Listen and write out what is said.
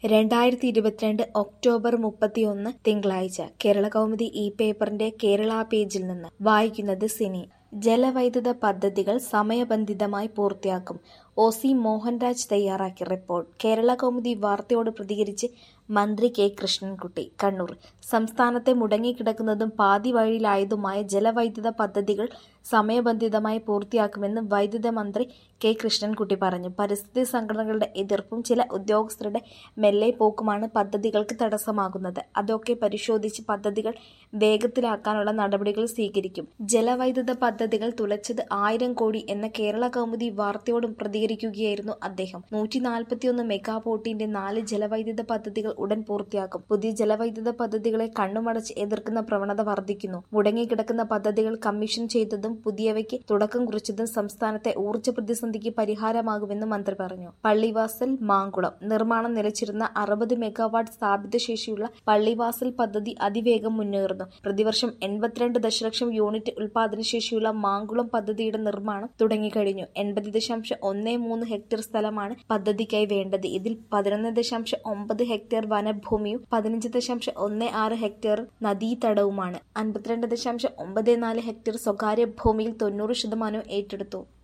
രണ്ടായിരത്തി ഇരുപത്തിരണ്ട് ഒക്ടോബർ മുപ്പത്തിയൊന്ന് തിങ്കളാഴ്ച കേരളകൗമുദി ഈ പേപ്പറിന്റെ കേരള പേജിൽ നിന്ന് വായിക്കുന്നത് സിനി ജലവൈദ്യുത പദ്ധതികൾ സമയബന്ധിതമായി പൂർത്തിയാക്കും ഒ സി മോഹൻരാജ് തയ്യാറാക്കിയ റിപ്പോർട്ട് കേരള കൗമുദി വാർത്തയോട് പ്രതികരിച്ച് മന്ത്രി കെ കൃഷ്ണൻകുട്ടി കണ്ണൂർ സംസ്ഥാനത്തെ മുടങ്ങിക്കിടക്കുന്നതും പാതി വഴിയിലായതുമായ ജലവൈദ്യുത പദ്ധതികൾ സമയബന്ധിതമായി പൂർത്തിയാക്കുമെന്ന് വൈദ്യുത മന്ത്രി കെ കൃഷ്ണൻകുട്ടി പറഞ്ഞു പരിസ്ഥിതി സംഘടനകളുടെ എതിർപ്പും ചില ഉദ്യോഗസ്ഥരുടെ മെല്ലെ പോക്കുമാണ് പദ്ധതികൾക്ക് തടസ്സമാകുന്നത് അതൊക്കെ പരിശോധിച്ച് പദ്ധതികൾ വേഗത്തിലാക്കാനുള്ള നടപടികൾ സ്വീകരിക്കും ജലവൈദ്യുത പദ്ധതികൾ തുലച്ചത് ആയിരം കോടി എന്ന കേരള കൗമുദി വാർത്തയോടും പ്രതികരിക്കുകയായിരുന്നു അദ്ദേഹം നൂറ്റി നാൽപ്പത്തിയൊന്ന് മെഗാപോട്ടിന്റെ നാല് ജലവൈദ്യുത പദ്ധതികൾ ഉടൻ പൂർത്തിയാക്കും പുതിയ ജലവൈദ്യുത പദ്ധതികളെ കണ്ണുമടച്ച് എതിർക്കുന്ന പ്രവണത വർദ്ധിക്കുന്നു മുടങ്ങിക്കിടക്കുന്ന പദ്ധതികൾ കമ്മീഷൻ ചെയ്തതും പുതിയവയ്ക്ക് തുടക്കം കുറിച്ചതും സംസ്ഥാനത്തെ ഊർജ്ജ പ്രതിസന്ധിക്ക് പരിഹാരമാകുമെന്ന് മന്ത്രി പറഞ്ഞു പള്ളിവാസൽ മാങ്കുളം നിർമ്മാണം നിലച്ചിരുന്ന അറുപത് മെഗാവാട്ട് സ്ഥാപിത ശേഷിയുള്ള പള്ളിവാസൽ പദ്ധതി അതിവേഗം മുന്നേറുന്നു പ്രതിവർഷം എൺപത്തിരണ്ട് ദശലക്ഷം യൂണിറ്റ് ഉൽപാദനശേഷിയുള്ള മാങ്കുളം പദ്ധതിയുടെ നിർമ്മാണം തുടങ്ങിക്കഴിഞ്ഞു എൺപത് ദശാംശം ഒന്ന് മൂന്ന് ഹെക്ടർ സ്ഥലമാണ് പദ്ധതിക്കായി വേണ്ടത് ഇതിൽ പതിനൊന്ന് ദശാംശം ഒമ്പത് ഹെക്ടർ വനഭൂമിയും പതിനഞ്ച് ദശാംശം ഒന്ന് ആറ് ഹെക്ടർ നദീതടവുമാണ് അൻപത്തിരണ്ട് ദശാംശം ഒമ്പത് നാല് ഹെക്ടർ സ്വകാര്യ ഭൂമിയിൽ തൊണ്ണൂറ് ശതമാനവും ഏറ്റെടുത്തു